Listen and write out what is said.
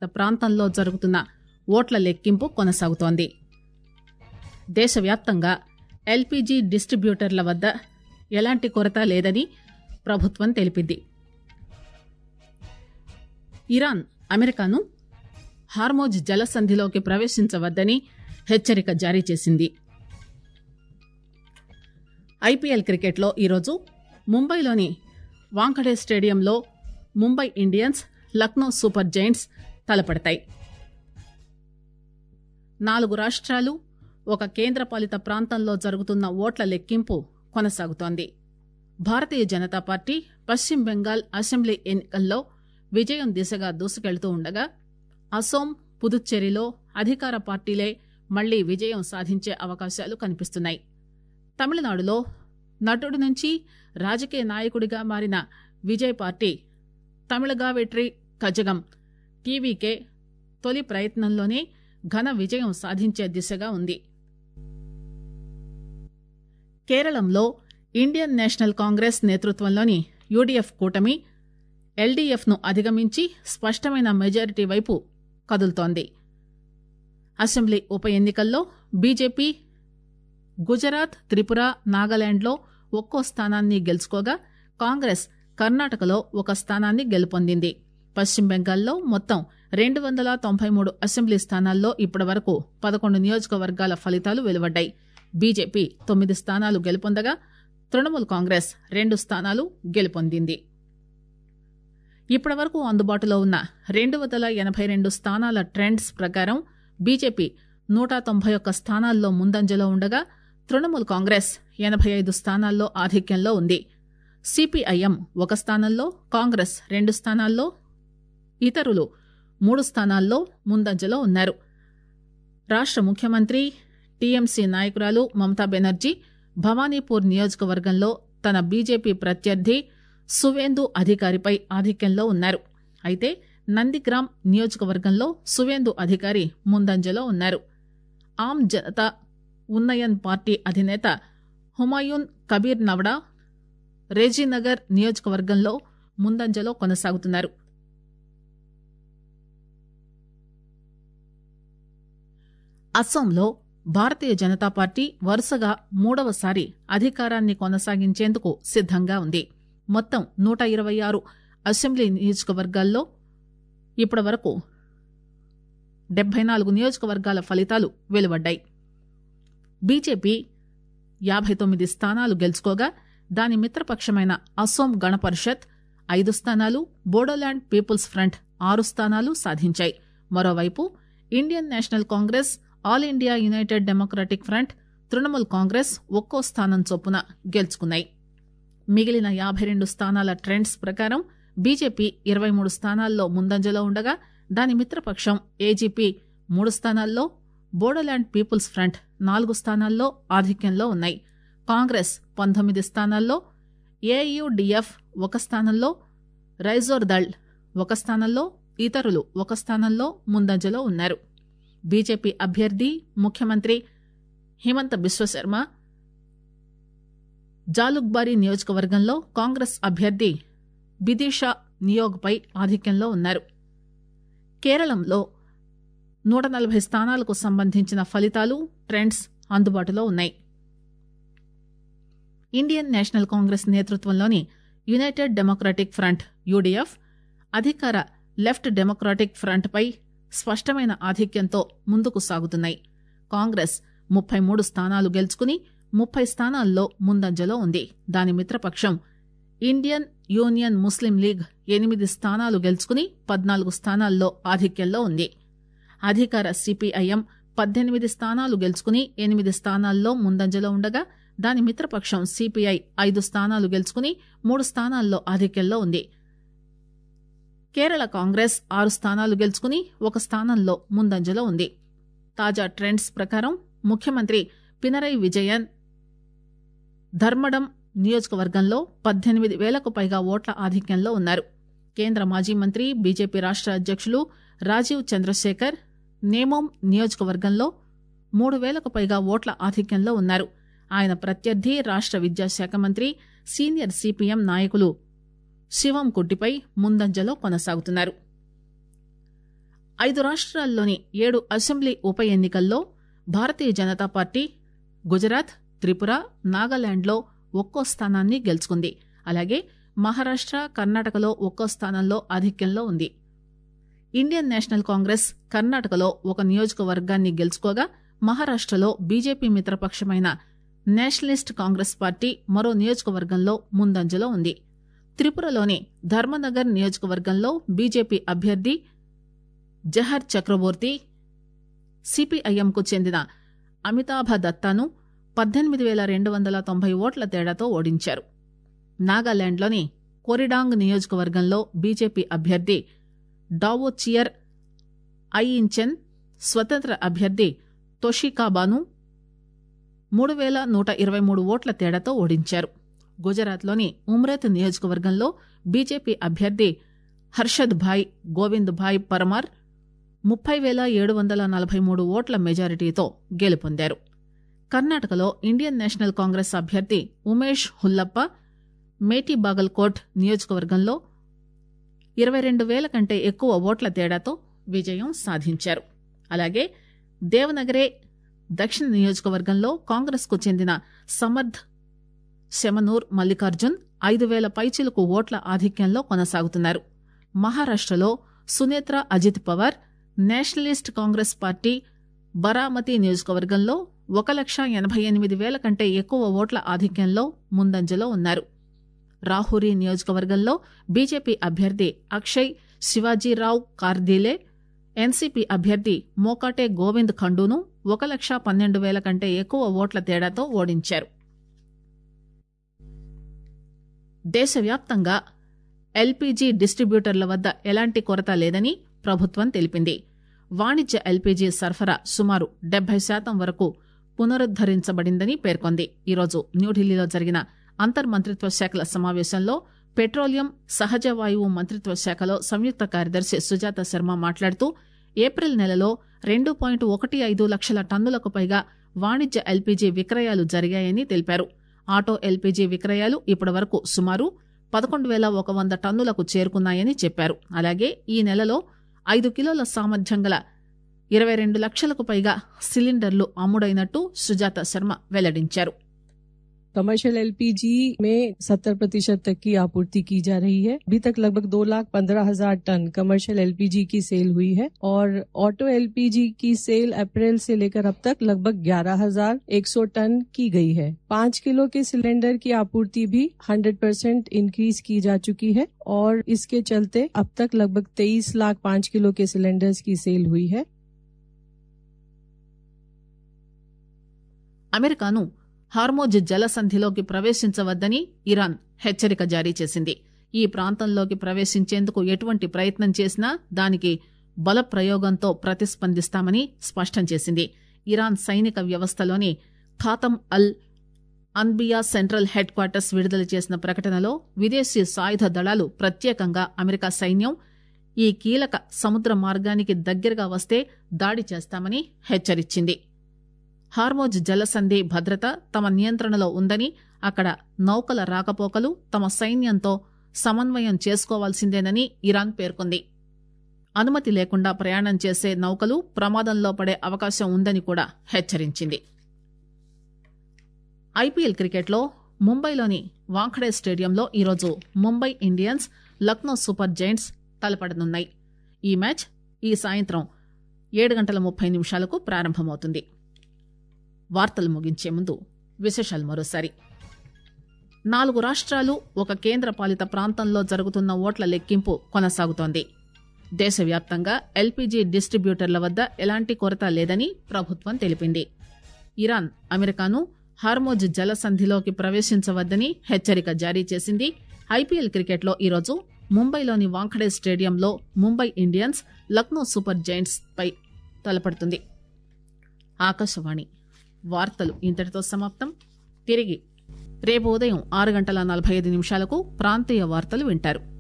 ప్రాంతంలో జరుగుతున్న ఓట్ల లెక్కింపు కొనసాగుతోంది దేశవ్యాప్తంగా ఎల్పీజీ డిస్టిబ్యూటర్ల వద్ద ఎలాంటి కొరత లేదని ప్రభుత్వం తెలిపింది ఇరాన్ అమెరికాను హార్మోజ్ జలసంధిలోకి ప్రవేశించవద్దని హెచ్చరిక జారీ చేసింది ఐపీఎల్ క్రికెట్లో ఈరోజు ముంబైలోని వాంఖడే స్టేడియంలో Mumbai Indians Lucknow super Giants తలపడతాయి నాలుగు రాష్ట్రాలు ఒక కేంద్రపాలిత ప్రాంతంలో జరుగుతున్న ఓట్ల లెక్కింపు కొనసాగుతోంది భారతీయ జనతా పార్టీ పశ్చిమ బెంగాల్ అసెంబ్లీ ఎన్నికల్లో విజయం దిశగా దూసుకెళ్తూ ఉండగా అసోం పుదుచ్చేరిలో అధికార పార్టీలే మళ్లీ విజయం సాధించే అవకాశాలు కనిపిస్తున్నాయి తమిళనాడులో నటుడి నుంచి రాజకీయ నాయకుడిగా మారిన విజయ్ పార్టీ తమిళగా వెట్రి కజగం టీవీకే తొలి ప్రయత్నంలోనే ఘన విజయం సాధించే దిశగా ఉంది కేరళంలో ఇండియన్ నేషనల్ కాంగ్రెస్ నేతృత్వంలోని యూడీఎఫ్ కూటమి ఎల్డీఎఫ్ ను అధిగమించి స్పష్టమైన మెజారిటీ వైపు కదులుతోంది అసెంబ్లీ ఉప ఎన్నికల్లో బీజేపీ గుజరాత్ త్రిపుర నాగాలాండ్లో ఒక్కో స్థానాన్ని గెలుచుకోగా కాంగ్రెస్ కర్ణాటకలో ఒక స్థానాన్ని గెలుపొందింది పశ్చిమ బెంగాల్లో మొత్తం రెండు వందల తొంభై మూడు అసెంబ్లీ స్థానాల్లో ఇప్పటి వరకు పదకొండు నియోజకవర్గాల ఫలితాలు వెలువడ్డాయి బీజేపీ తొమ్మిది స్థానాలు గెలుపొందగా తృణమూల్ కాంగ్రెస్ రెండు స్థానాలు గెలుపొందింది ఇప్పటి వరకు అందుబాటులో ఉన్న రెండు వందల ఎనభై రెండు స్థానాల ట్రెండ్స్ ప్రకారం బీజేపీ నూట తొంభై ఒక్క స్థానాల్లో ముందంజలో ఉండగా తృణమూల్ కాంగ్రెస్ ఎనభై ఐదు స్థానాల్లో ఆధిక్యంలో ఉంది సిపిఐఎం ఒక స్థానంలో కాంగ్రెస్ రెండు స్థానాల్లో ఇతరులు మూడు స్థానాల్లో ముందంజలో ఉన్నారు రాష్ట ముఖ్యమంత్రి టీఎంసీ నాయకురాలు మమతా బెనర్జీ భవానీపూర్ నియోజకవర్గంలో తన బీజేపీ ప్రత్యర్థి సువేందు అధికారిపై ఆధిక్యంలో ఉన్నారు అయితే నందిగ్రామ్ నియోజకవర్గంలో సువేందు అధికారి ముందంజలో ఉన్నారు ఆమ్ జనతా ఉన్నయన్ పార్టీ అధినేత హుమాయూన్ కబీర్ నవడా రేజీనగర్ నియోజకవర్గంలో ముందంజలో కొనసాగుతున్నారు అస్సాంలో భారతీయ జనతా పార్టీ వరుసగా మూడవసారి అధికారాన్ని కొనసాగించేందుకు సిద్దంగా ఉంది మొత్తం నూట ఇరవై ఆరు అసెంబ్లీ నియోజకవర్గాల్లో ఇప్పటి వరకు డెబ్బై నాలుగు నియోజకవర్గాల ఫలితాలు వెలువడ్డాయి బీజేపీ యాభై తొమ్మిది స్థానాలు గెలుచుకోగా దాని మిత్రపక్షమైన అసోం గణ పరిషత్ ఐదు స్థానాలు బోడోల్యాండ్ పీపుల్స్ ఫ్రంట్ ఆరు స్థానాలు సాధించాయి మరోవైపు Indian National Congress All India United Democratic Front Trinamool Congress ఒక్కో స్థానం చొప్పున గెలుచుకున్నాయి మిగిలిన యాభై రెండు స్థానాల ట్రెండ్స్ ప్రకారం బీజేపీ ఇరవై మూడు స్థానాల్లో ముందంజలో ఉండగా దాని మిత్రపక్షం ఏజీపీ మూడు స్థానాల్లో బోడోల్యాండ్ పీపుల్స్ ఫ్రంట్ నాలుగు స్థానాల్లో ఆధిక్యంలో ఉన్నాయి కాంగ్రెస్ పంతొమ్మిది స్థానాల్లో ఏయుడిఎఫ్ ఒక స్థానంలో రైజోర్ దళ్ ఒక స్థానంలో ఇతరులు ఒక స్థానంలో ముందంజలో ఉన్నారు బీజేపీ అభ్యర్థి ముఖ్యమంత్రి హిమంత బిశ్వశర్మ జాలుక్బారీ నియోజకవర్గంలో కాంగ్రెస్ అభ్యర్థి బిదిషా నియోగ్పై ఆధిక్యంలో ఉన్నారు కేరళంలో నూట నలభై స్థానాలకు సంబంధించిన ఫలితాలు ట్రెండ్స్ అందుబాటులో ఉన్నాయి ఇండియన్ నేషనల్ కాంగ్రెస్ నేతృత్వంలోని యునైటెడ్ డెమోక్రటిక్ ఫ్రంట్ యూడీఎఫ్ అధికార లెఫ్ట్ డెమోక్రటిక్ ఫ్రంట్ పై స్పష్టమైన ఆధిక్యంతో ముందుకు సాగుతున్నాయి కాంగ్రెస్ ముప్పై మూడు స్థానాలు గెలుచుకుని ముప్పై స్థానాల్లో ముందంజలో ఉంది దాని మిత్రపక్షం ఇండియన్ యూనియన్ ముస్లిం లీగ్ ఎనిమిది స్థానాలు గెలుచుకుని పద్నాలుగు స్థానాల్లో ఆధిక్యంలో ఉంది అధికార సిపిఐఎం పద్దెనిమిది స్థానాలు గెలుచుకుని ఎనిమిది స్థానాల్లో ముందంజలో ఉండగా దాని మిత్రపక్షం సిపిఐ ఐదు స్థానాలు గెలుచుకుని మూడు స్థానాల్లో ఆధిక్యంలో ఉంది కేరళ కాంగ్రెస్ ఆరు స్థానాలు గెలుచుకుని ఒక స్థానంలో ముందంజలో ఉంది తాజా ట్రెండ్స్ ప్రకారం ముఖ్యమంత్రి పినరై విజయన్ ధర్మడం నియోజకవర్గంలో పద్దెనిమిది వేలకు పైగా ఓట్ల ఆధిక్యంలో ఉన్నారు కేంద్ర మాజీ మంత్రి బీజేపీ రాష్ట అధ్యక్షులు రాజీవ్ చంద్రశేఖర్ నేమోం నియోజకవర్గంలో మూడు వేలకు పైగా ఓట్ల ఆధిక్యంలో ఉన్నారు ఆయన ప్రత్యర్థి రాష్ట విద్యాశాఖ మంత్రి సీనియర్ సిపిఎం నాయకులు శివం కుట్టిపై ముందంజలో కొనసాగుతున్నారు ఐదు రాష్ట్రాల్లోని ఏడు అసెంబ్లీ ఉప ఎన్నికల్లో భారతీయ జనతా పార్టీ గుజరాత్ త్రిపుర నాగాలాండ్లో ఒక్కో స్థానాన్ని గెలుచుకుంది అలాగే మహారాష్ట కర్ణాటకలో ఒక్కో స్థానంలో ఆధిక్యంలో ఉంది ఇండియన్ నేషనల్ కాంగ్రెస్ కర్ణాటకలో ఒక నియోజకవర్గాన్ని గెలుచుకోగా మహారాష్టలో బీజేపీ మిత్రపక్షమైన నేషనలిస్ట్ కాంగ్రెస్ పార్టీ మరో నియోజకవర్గంలో ముందంజలో ఉంది త్రిపురలోని ధర్మనగర్ నియోజకవర్గంలో బీజేపీ అభ్యర్థి జహర్ చక్రవర్తి సిపిఐఎంకు చెందిన అమితాభ దత్తాను పద్దెనిమిది వేల రెండు వందల తొంభై ఓట్ల తేడాతో ఓడించారు నాగాలాండ్లోని కొరిడాంగ్ నియోజకవర్గంలో బీజేపీ అభ్యర్థి డావో చియర్ ఐఇంచెన్ స్వతంత్ర అభ్యర్థి తోషికాబాను మూడు వేల నూట ఇరవై మూడు ఓట్ల తేడాతో ఓడించారు గుజరాత్లోని ఉమ్రేత్ నియోజకవర్గంలో బీజేపీ అభ్యర్థి హర్షద్ భాయ్ గోవింద్ భాయ్ పరమార్ ముప్పై వేల ఏడు వందల నలభై మూడు ఓట్ల మెజారిటీతో గెలుపొందారు కర్ణాటకలో ఇండియన్ నేషనల్ కాంగ్రెస్ అభ్యర్థి ఉమేష్ హుల్లప్ప మేటీ బాగల్కోట్ నియోజకవర్గంలో ఇరవై రెండు వేల కంటే ఎక్కువ ఓట్ల తేడాతో విజయం సాధించారు అలాగే దేవనగరే దక్షిణ నియోజకవర్గంలో కాంగ్రెస్ కు చెందిన సమర్థ్ శమనూర్ మల్లికార్జున్ ఐదు వేల పైచిలకు ఓట్ల ఆధిక్యంలో కొనసాగుతున్నారు మహారాష్టలో Sunetra Ajit Pawar Nationalist Congress Party Baramati నియోజకవర్గంలో ఒక లక్ష ఎనభై ఎనిమిది వేల కంటే ఎక్కువ ఓట్ల ఆధిక్యంలో ముందంజలో ఉన్నారు రాహురి నియోజకవర్గంలో బీజేపీ అభ్యర్థి అక్షయ్ శివాజీరావు కార్దీలే ఎన్సీపీ అభ్యర్థి మోకాటే గోవింద్ ఖండూను ఒక లక్ష పన్నెండు వేల కంటే ఎక్కువ ఓట్ల తేడాతో ఓడించారు దేశవ్యాప్తంగా ఎల్పీజీ డిస్టిబ్యూటర్ల వద్ద ఎలాంటి కొరత లేదని ప్రభుత్వం తెలిపింది వాణిజ్య ఎల్పీజీ సరఫరా సుమారు డెబ్బై శాతం వరకు పునరుద్దరించబడిందని పేర్కొంది ఈరోజు న్యూఢిల్లీలో జరిగిన అంతర్మంత్రిత్వ శాఖల సమావేశంలో పెట్రోలియం సహజ వాయువు మంత్రిత్వ శాఖలో సంయుక్త కార్యదర్శి సుజాత శర్మ మాట్లాడుతూ ఏప్రిల్ నెలలో రెండు పాయింట్ ఒకటి ఐదు లక్షల టన్నులకు పైగా వాణిజ్య ఎల్పీజీ విక్రయాలు జరిగాయని తెలిపారు ఆటో ఎల్పీజీ విక్రయాలు ఇప్పటివరకు సుమారు పదకొండు వేల ఒక వంద టన్నులకు చేరుకున్నాయని చెప్పారు అలాగే ఈ నెలలో ఐదు కిలోల సామర్థ్యం గల ఇరవై రెండు లక్షలకు పైగా సిలిండర్లు అమ్ముడైనట్టు సుజాత శర్మ వెల్లడించారు कमर्शियल एलपीजी में 70 प्रतिशत तक की आपूर्ति की जा रही है अभी तक लगभग दो लाख पंद्रह हजार टन कमर्शियल एलपीजी की सेल हुई है और ऑटो एलपीजी की सेल अप्रैल से लेकर अब तक लगभग ग्यारह हजार एक सौ टन की गई है पाँच किलो के सिलेंडर की आपूर्ति भी 100 परसेंट इंक्रीज की जा चुकी है और इसके चलते अब तक लगभग तेईस लाख पाँच किलो के सिलेंडर्स की सेल हुई है అమెరికాను హార్మోజ్ జలసంధిలోకి ప్రవేశించవద్దని ఇరాన్ హెచ్చరిక జారీ చేసింది ఈ ప్రాంతంలోకి ప్రవేశించేందుకు ఎటువంటి ప్రయత్నం చేసినా దానికి బల ప్రయోగంతో ప్రతిస్పందిస్తామని స్పష్టం చేసింది ఇరాన్ సైనిక వ్యవస్థలోని Khatam al Anbiya central headquarters విడుదల చేసిన ప్రకటనలో విదేశీ సాయుధ దళాలు ప్రత్యేకంగా అమెరికా సైన్యం ఈ కీలక సముద్ర మార్గానికి దగ్గరగా వస్తే దాడి చేస్తామని హెచ్చరించింది హార్మోజ్ జలసంధి భద్రత తమ నియంత్రణలో ఉందని అక్కడ నౌకల రాకపోకలు తమ సైన్యంతో సమన్వయం చేసుకోవాల్సిందేనని ఇరాన్ పేర్కొంది అనుమతి లేకుండా ప్రయాణం చేసే నౌకలు ప్రమాదంలో పడే అవకాశం ఉందని కూడా హెచ్చరించింది ఐపీఎల్ క్రికెట్లో ముంబైలోని వాంఖడే స్టేడియంలో ఈరోజు Mumbai Indians Lucknow super Giants తలపడనున్నాయి ఈ మ్యాచ్ ఈ సాయంత్రం ఏడు గంటల ముప్పై నిమిషాలకు ప్రారంభమవుతుంది వార్తలు ముగించే ముందు విశేషాలు మరోసారి నాలుగు రాష్ట్రాలు ఒక కేంద్ర పాలిత ప్రాంతంలో జరుగుతున్న ఓట్ల లెక్కింపు కొనసాగుతోంది దేశవ్యాప్తంగా ఎల్పీజీ డిస్ట్రిబ్యూటర్ల వద్ద ఎలాంటి కొరత లేదని ప్రభుత్వం తెలిపింది ఇరాన్ అమెరికాను హార్మోజ్ జలసంధిలోకి ప్రవేశించవద్దని హెచ్చరిక జారీ చేసింది ఐపీఎల్ క్రికెట్లో ఈరోజు ముంబైలోని వాంఖడే స్టేడియంలో Mumbai Indians Lucknow super giants పై తలపడుతుంది ఆకాశవాణి వార్తలు ఇంతటితో సమాప్తం తిరిగి రేపు ఉదయం ఆరు గంటల నలభై ఐదు నిమిషాలకు ప్రాంతీయ వార్తలు వింటారు